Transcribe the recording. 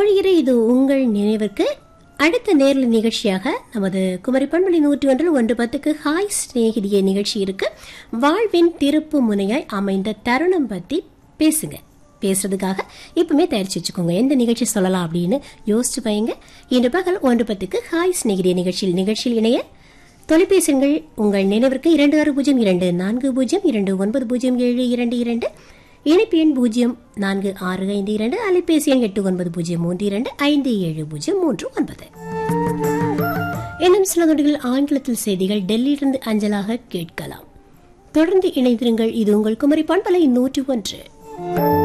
தோழியர இது உங்கள் நினைவிற்கு அடுத்த நேரில் நிகழ்ச்சியாக நமது குமரி பண்பலி நூற்றி ஒன்றில் ஒன்று பத்துக்கு ஹாய் சிநேகிதிய நிகழ்ச்சி இருக்கு வாழ்வின் திருப்பு முனையாய் அமைந்த தருணம் பத்தி பேசுங்க பேசுறதுக்காக இப்பவுமே தயாரிச்சு வச்சுக்கோங்க எந்த நிகழ்ச்சி சொல்லலாம் அப்படின்னு யோசிச்சு வைங்க இன்று பகல் ஒன்று பத்துக்கு ஹாய் சிநேகிதிய நிகழ்ச்சியில் நிகழ்ச்சியில் இணைய தொலைபேசி எண்கள் உங்கள் நினைவிற்கு இரண்டு ஆறு பூஜ்ஜியம் இரண்டு நான்கு பூஜ்ஜியம் இரண்டு ஒன்பது பூஜ்ஜியம் ஏழு இரண்டு இரண்டு இணைப்பு எண் பூஜ்ஜியம் நான்கு ஆறு ஐந்து இரண்டு அலைபேசி எண் எட்டு ஒன்பது பூஜ்ஜியம் மூன்று இரண்டு ஐந்து ஏழு பூஜ்ஜியம் மூன்று ஒன்பது இன்னும் சில நொடிகள் ஆங்கிலத்தில் செய்திகள் டெல்லியிலிருந்து அஞ்சலாக கேட்கலாம் தொடர்ந்து இணைந்திருங்கள் இது உங்கள் குமரி பண்பலை நூற்றி ஒன்று